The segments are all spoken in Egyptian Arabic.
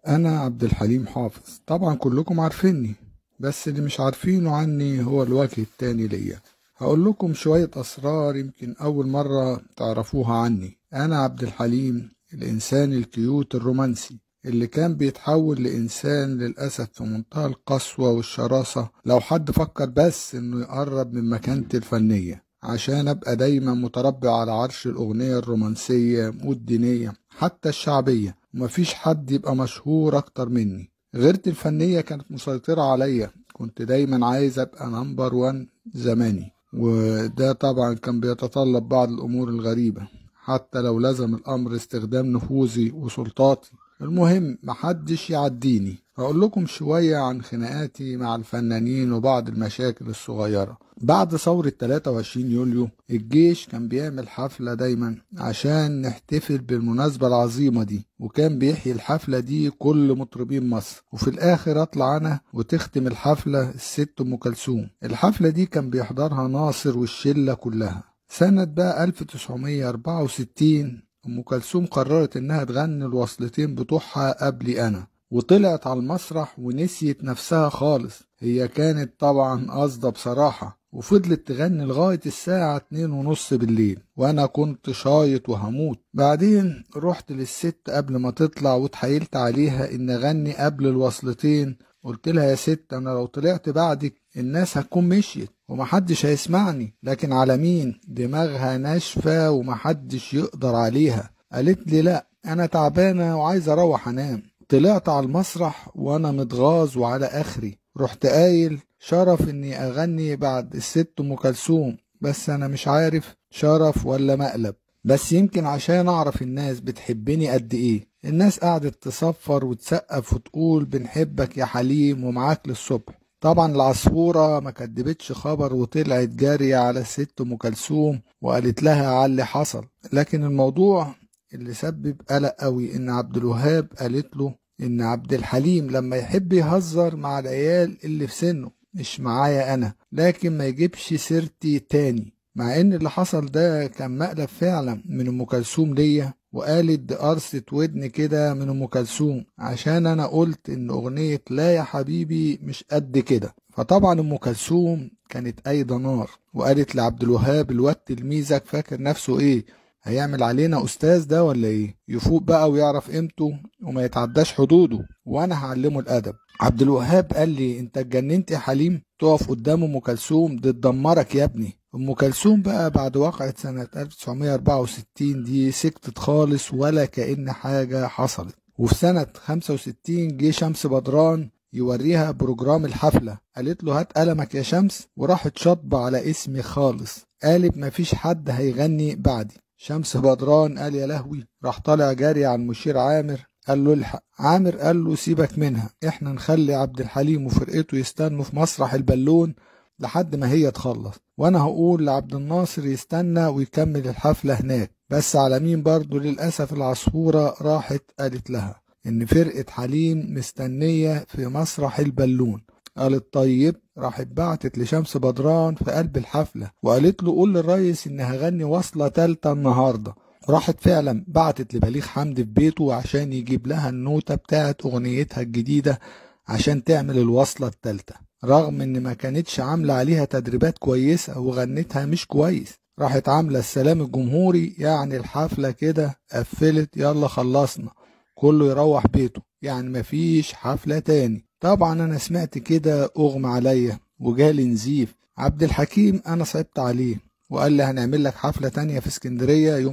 أنا عبد الحليم حافظ طبعا كلكم عارفيني بس اللي مش عارفينه عني هو الوجه التاني ليا هقول لكم شوية أسرار يمكن أول مرة تعرفوها عني أنا عبد الحليم الإنسان الكيوت الرومانسي اللي كان بيتحول لإنسان للأسف في منتهى القسوة والشراسة لو حد فكر بس إنه يقرب من مكانتي الفنية عشان أبقى دايما متربع على عرش الأغنية الرومانسية والدينية حتى الشعبية ومفيش حد يبقى مشهور أكتر مني غيرتي الفنية كانت مسيطرة عليا كنت دايما عايز أبقى نمبر وان زماني وده طبعا كان بيتطلب بعض الأمور الغريبة حتى لو لزم الأمر استخدام نفوذي وسلطاتي المهم محدش يعديني هقول لكم شوية عن خناقاتي مع الفنانين وبعض المشاكل الصغيرة بعد ثورة 23 يوليو الجيش كان بيعمل حفلة دايما عشان نحتفل بالمناسبة العظيمة دي وكان بيحيي الحفلة دي كل مطربين مصر وفي الآخر أطلع أنا وتختم الحفلة الست أم كلثوم الحفلة دي كان بيحضرها ناصر والشلة كلها سنة بقى 1964 أم كلثوم قررت إنها تغني الوصلتين بتوعها قبلي أنا وطلعت على المسرح ونسيت نفسها خالص هي كانت طبعا قاصدة بصراحة وفضلت تغني لغاية الساعة اتنين ونص بالليل وأنا كنت شايط وهموت بعدين رحت للست قبل ما تطلع واتحايلت عليها إن أغني قبل الوصلتين قلت لها يا ست أنا لو طلعت بعدك الناس هتكون مشيت ومحدش هيسمعني لكن على مين دماغها ناشفة ومحدش يقدر عليها قالت لي لا أنا تعبانة وعايز أروح أنام طلعت على المسرح وأنا متغاظ وعلى آخري رحت قايل شرف إني أغني بعد الست أم كلثوم بس أنا مش عارف شرف ولا مقلب بس يمكن عشان أعرف الناس بتحبني قد إيه الناس قعدت تصفر وتسقف وتقول بنحبك يا حليم ومعاك للصبح طبعا العصفورة ما كدبتش خبر وطلعت جارية على الست أم كلثوم وقالت لها على اللي حصل لكن الموضوع اللي سبب قلق قوي إن عبد الوهاب قالت له إن عبد الحليم لما يحب يهزر مع العيال اللي في سنه مش معايا أنا لكن ما يجيبش سيرتي تاني مع إن اللي حصل ده كان مقلب فعلا من أم كلثوم ليا وقالت دي قرصة ودن كده من أم كلثوم عشان أنا قلت إن أغنية لا يا حبيبي مش قد كده فطبعا أم كلثوم كانت أيضا نار وقالت لعبد الوهاب الواد تلميذك فاكر نفسه إيه هيعمل علينا أستاذ ده ولا إيه يفوق بقى ويعرف قيمته وما يتعداش حدوده وأنا هعلمه الأدب عبد الوهاب قال لي أنت اتجننت يا حليم تقف قدام أم كلثوم دي تدمرك يا ابني أم كلثوم بقى بعد واقعة سنة 1964 دي سكتت خالص ولا كأن حاجة حصلت وفي سنة 65 جه شمس بدران يوريها بروجرام الحفلة قالت له هات قلمك يا شمس وراحت شطبة على اسمي خالص قالب مفيش حد هيغني بعدي شمس بدران قال يا لهوي راح طالع جاري على المشير عامر قال له الحق عامر قال له سيبك منها احنا نخلي عبد الحليم وفرقته يستنوا في مسرح البالون لحد ما هي تخلص وانا هقول لعبد الناصر يستنى ويكمل الحفلة هناك بس على مين برضه للأسف العصفورة راحت قالت لها إن فرقة حليم مستنية في مسرح البالون قالت طيب راحت بعتت لشمس بدران في قلب الحفلة وقالت له قول للريس إن هغني وصلة تالتة النهاردة راحت فعلا بعتت لبليغ حمدي في بيته عشان يجيب لها النوتة بتاعت أغنيتها الجديدة عشان تعمل الوصلة التالتة رغم إن ما كانتش عاملة عليها تدريبات كويسة وغنتها مش كويس راحت عاملة السلام الجمهوري يعني الحفلة كده قفلت يلا خلصنا كله يروح بيته يعني مفيش حفلة تاني طبعا انا سمعت كده اغمى عليا وجالي نزيف عبد الحكيم انا صعبت عليه وقال لي هنعمل لك حفلة تانية في اسكندرية يوم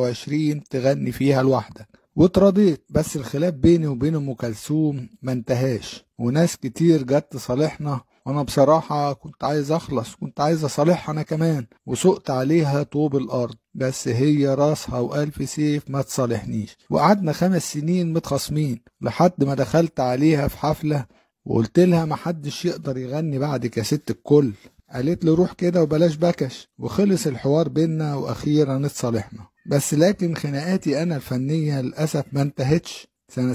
26 تغني فيها لوحدك واترضيت بس الخلاف بيني وبين ام كلثوم ما انتهاش وناس كتير جت تصالحنا وانا بصراحة كنت عايز اخلص كنت عايز اصالحها انا كمان وسقت عليها طوب الارض بس هي راسها والف سيف ما تصالحنيش وقعدنا خمس سنين متخاصمين لحد ما دخلت عليها في حفلة وقلت لها محدش يقدر يغني بعدك يا ست الكل قالت لي روح كده وبلاش بكش وخلص الحوار بينا واخيرا اتصالحنا بس لكن خناقاتي انا الفنية للأسف ما انتهتش سنة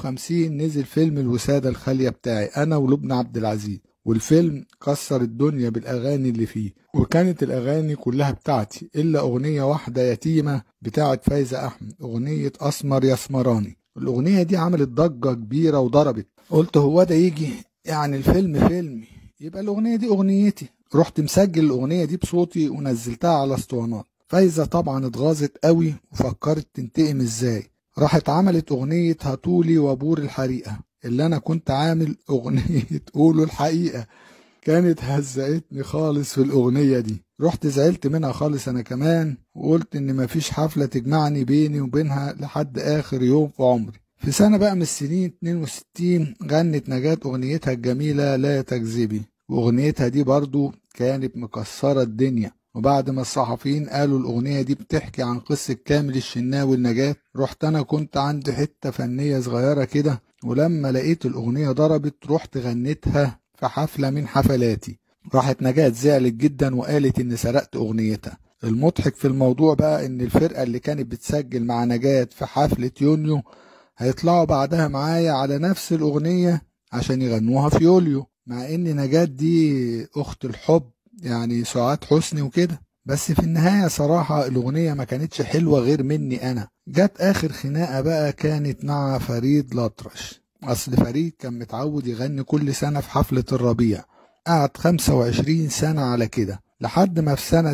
57 نزل فيلم الوسادة الخالية بتاعي أنا ولبنى عبد العزيز والفيلم كسر الدنيا بالأغاني اللي فيه وكانت الأغاني كلها بتاعتي إلا أغنية واحدة يتيمة بتاعت فايزة أحمد أغنية أسمر يا اسمراني الأغنية دي عملت ضجة كبيرة وضربت قلت هو ده يجي يعني الفيلم فيلمي يبقى الأغنية دي أغنيتي رحت مسجل الأغنية دي بصوتي ونزلتها على اسطوانات فايزة طبعا اتغاظت قوي وفكرت تنتقم ازاي راحت عملت أغنية هاتولي وابور الحريقة اللي أنا كنت عامل أغنية قولوا الحقيقة كانت هزقتني خالص في الأغنية دي رحت زعلت منها خالص أنا كمان وقلت إن مفيش حفلة تجمعني بيني وبينها لحد آخر يوم في عمري في سنة بقى من السنين 62 غنت نجاة أغنيتها الجميلة لا تكذبي وأغنيتها دي برضو كانت مكسرة الدنيا وبعد ما الصحفيين قالوا الأغنية دي بتحكي عن قصة كامل الشناوي النجاة رحت أنا كنت عندي حتة فنية صغيرة كده ولما لقيت الأغنية ضربت رحت غنيتها في حفلة من حفلاتي راحت نجاة زعلت جدا وقالت إن سرقت أغنيتها المضحك في الموضوع بقى إن الفرقة اللي كانت بتسجل مع نجاة في حفلة يونيو هيطلعوا بعدها معايا على نفس الأغنية عشان يغنوها في يوليو مع إن نجاة دي أخت الحب يعني سعاد حسني وكده بس في النهاية صراحة الأغنية ما كانتش حلوة غير مني أنا جت آخر خناقة بقى كانت مع فريد الأطرش أصل فريد كان متعود يغني كل سنة في حفلة الربيع قعد 25 سنة على كده لحد ما في سنة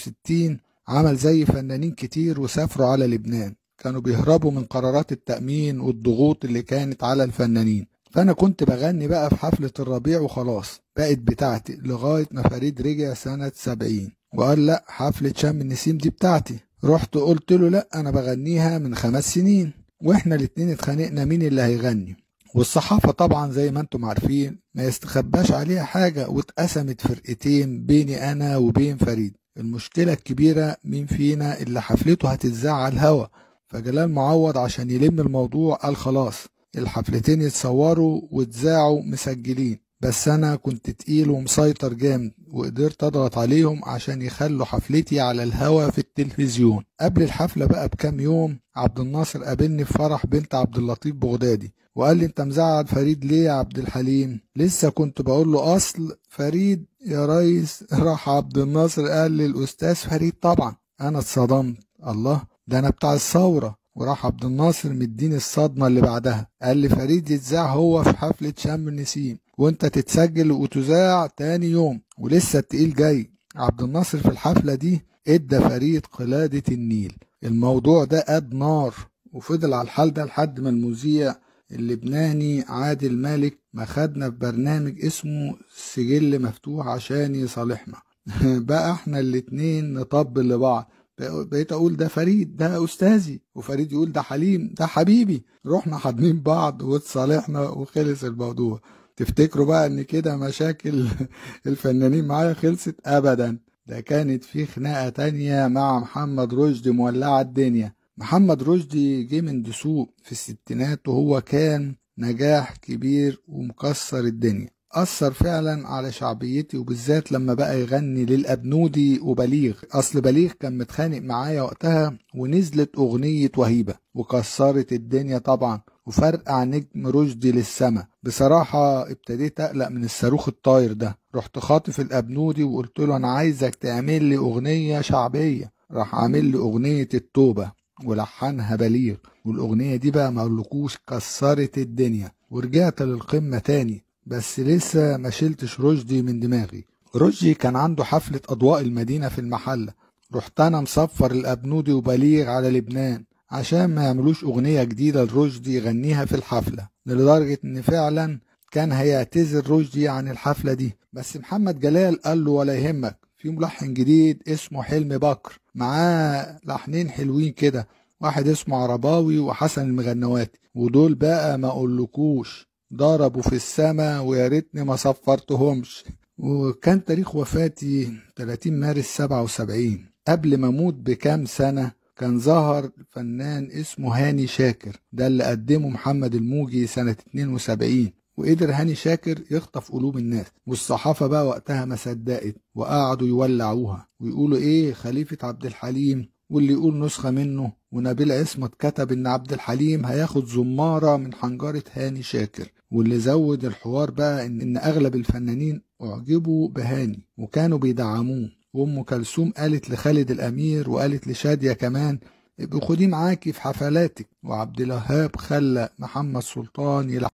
66 عمل زي فنانين كتير وسافروا على لبنان كانوا بيهربوا من قرارات التأمين والضغوط اللي كانت على الفنانين فأنا كنت بغني بقى في حفلة الربيع وخلاص بقت بتاعتي لغاية ما فريد رجع سنة 70 وقال لأ حفلة شم النسيم دي بتاعتي رحت قلت له لأ أنا بغنيها من خمس سنين واحنا الاتنين اتخانقنا مين اللي هيغني والصحافة طبعا زي ما انتم عارفين ما يستخباش عليها حاجة واتقسمت فرقتين بيني أنا وبين فريد المشكلة الكبيرة مين فينا اللي حفلته هتتذاع على الهوا فجلال معوض عشان يلم الموضوع قال خلاص الحفلتين يتصوروا واتذاعوا مسجلين بس أنا كنت تقيل ومسيطر جامد وقدرت أضغط عليهم عشان يخلوا حفلتي على الهوا في التلفزيون قبل الحفلة بقى بكام يوم عبد الناصر قابلني في فرح بنت عبد اللطيف بغدادي وقال لي انت مزعل فريد ليه يا عبد الحليم لسه كنت بقول له اصل فريد يا ريس راح عبد الناصر قال لي الاستاذ فريد طبعا انا اتصدمت الله ده انا بتاع الثوره وراح عبد الناصر مديني الصدمة اللي بعدها قال لي فريد يتذاع هو في حفلة شم النسيم وانت تتسجل وتذاع تاني يوم ولسه التقيل جاي عبد الناصر في الحفلة دي ادى فريد قلادة النيل الموضوع ده قد نار وفضل على الحال ده لحد ما المذيع اللبناني عادل مالك ما خدنا في برنامج اسمه سجل مفتوح عشان يصالحنا بقى احنا الاتنين نطبل لبعض بقيت اقول ده فريد ده استاذي وفريد يقول ده حليم ده حبيبي رحنا حاضنين بعض واتصالحنا وخلص الموضوع تفتكروا بقى ان كده مشاكل الفنانين معايا خلصت ابدا ده كانت في خناقة تانية مع محمد رشدي مولعة الدنيا محمد رشدي جه من دسوق في الستينات وهو كان نجاح كبير ومكسر الدنيا أثر فعلا على شعبيتي وبالذات لما بقى يغني للأبنودي وبليغ أصل بليغ كان متخانق معايا وقتها ونزلت أغنية وهيبة وكسرت الدنيا طبعا وفرقع نجم رشدي للسما بصراحة ابتديت أقلق من الصاروخ الطاير ده رحت خاطف الأبنودي وقلت له أنا عايزك تعمل لي أغنية شعبية راح عامل لي أغنية التوبة ولحنها بليغ والأغنية دي بقى مقولكوش كسرت الدنيا ورجعت للقمة تاني بس لسه ما شلتش رشدي من دماغي رشدي كان عنده حفلة أضواء المدينة في المحلة رحت أنا مصفر الأبنودي وبليغ على لبنان عشان ما يعملوش أغنية جديدة لرشدي يغنيها في الحفلة لدرجة إن فعلا كان هيعتذر رشدي عن الحفلة دي بس محمد جلال قال له ولا يهمك في ملحن جديد اسمه حلمي بكر معاه لحنين حلوين كده واحد اسمه عرباوي وحسن المغنواتي ودول بقى ما اقولكوش ضربوا في السما ويا ريتني ما صفرتهمش وكان تاريخ وفاتي 30 مارس 77 قبل ما اموت بكام سنه كان ظهر فنان اسمه هاني شاكر ده اللي قدمه محمد الموجي سنة 72 وقدر هاني شاكر يخطف قلوب الناس والصحافة بقى وقتها ما صدقت وقعدوا يولعوها ويقولوا ايه خليفة عبد الحليم واللي يقول نسخة منه ونبيل عصمت كتب ان عبد الحليم هياخد زمارة من حنجرة هاني شاكر واللي زود الحوار بقى ان, إن اغلب الفنانين اعجبوا بهاني وكانوا بيدعموه وام كلثوم قالت لخالد الامير وقالت لشادية كمان ابقي خديه معاكي في حفلاتك وعبد الوهاب خلى محمد سلطان يلعب